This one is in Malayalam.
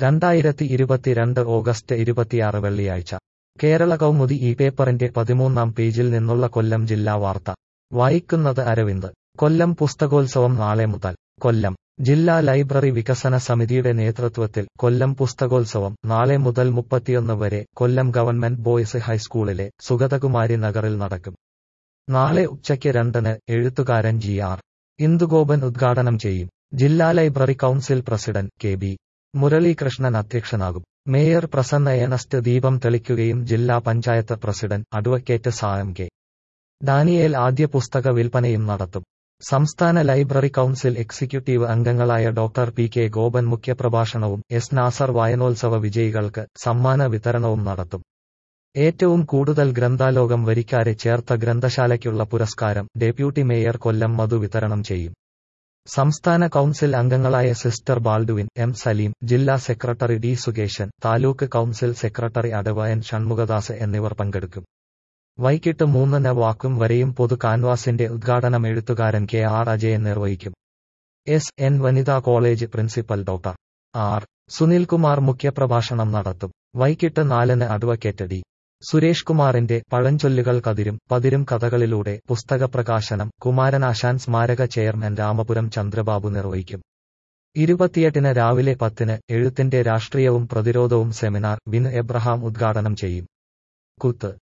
രണ്ടായിരത്തി ഇരുപത്തിരണ്ട് ഓഗസ്റ്റ് ഇരുപത്തിയാറ് വെള്ളിയാഴ്ച കേരള കൗമുദി ഈ പേപ്പറിന്റെ പതിമൂന്നാം പേജിൽ നിന്നുള്ള കൊല്ലം ജില്ലാ വാർത്ത വായിക്കുന്നത് അരവിന്ദ് കൊല്ലം പുസ്തകോത്സവം നാളെ മുതൽ കൊല്ലം ജില്ലാ ലൈബ്രറി വികസന സമിതിയുടെ നേതൃത്വത്തിൽ കൊല്ലം പുസ്തകോത്സവം നാളെ മുതൽ മുപ്പത്തിയൊന്ന് വരെ കൊല്ലം ഗവൺമെന്റ് ബോയ്സ് ഹൈസ്കൂളിലെ സുഗതകുമാരി നഗറിൽ നടക്കും നാളെ ഉച്ചയ്ക്ക് രണ്ടിന് എഴുത്തുകാരൻ ജി ആർ ഇന്ദുഗോപൻ ഉദ്ഘാടനം ചെയ്യും ജില്ലാ library council president K B Muralikrishnan അധ്യക്ഷനാകും മേയർ പ്രസന്ന ഏണസ്റ്റ് ദീപം തെളിക്കുകയും ജില്ലാ panchayat president advocate Sayam K Daniel ആദ്യ പുസ്തക വിൽപ്പനയും നടത്തും സംസ്ഥാന ലൈബ്രറി കൗൺസിൽ എക്സിക്യൂട്ടീവ് അംഗങ്ങളായ ഡോക്ടർ പി കെ ഗോപൻ മുഖ്യപ്രഭാഷണവും എസ് നാസർ വായനോത്സവ വിജയികൾക്ക് സമ്മാന വിതരണവും നടത്തും ഏറ്റവും കൂടുതൽ ഗ്രന്ഥാലോകം വരിക്കാരെ ചേർത്ത ഗ്രന്ഥശാലയ്ക്കുള്ള പുരസ്കാരം ഡെപ്യൂട്ടി മേയർ കൊല്ലം മധു വിതരണം ചെയ്യും സംസ്ഥാന കൗൺസിൽ അംഗങ്ങളായ സിസ്റ്റർ ബാൽഡുവിൻ എം സലീം ജില്ലാ secretary D Sukesan taluk council secretary അടവ എൻ ഷൺമുഖദാസ് എന്നിവർ പങ്കെടുക്കും വൈകിട്ട് മൂന്നിന് വാക്കും വരെയും പൊതു കാൻവാസിന്റെ ഉദ്ഘാടനം എഴുത്തുകാരൻ കെ ആർ അജയൻ നിർവഹിക്കും എസ് എൻ വനിതാ college principal doctor R Sunilkumar മുഖ്യപ്രഭാഷണം നടത്തും വൈകിട്ട് നാലിന് അഡ്വക്കേറ്റ് ഡി സുരേഷ് കുമാറിന്റെ പഴഞ്ചൊല്ലുകൾ കതിരും പതിരും കഥകളിലൂടെ പുസ്തക പ്രകാശനം കുമാരനാശാൻ സ്മാരക ചെയർമാൻ രാമപുരം ചന്ദ്രബാബു നിർവഹിക്കും ഇരുപത്തിയെട്ടിന് രാവിലെ പത്തിന് എഴുത്തിന്റെ രാഷ്ട്രീയവും പ്രതിരോധവും സെമിനാർ വിൻ എബ്രഹാം ഉദ്ഘാടനം ചെയ്യും കുത്ത്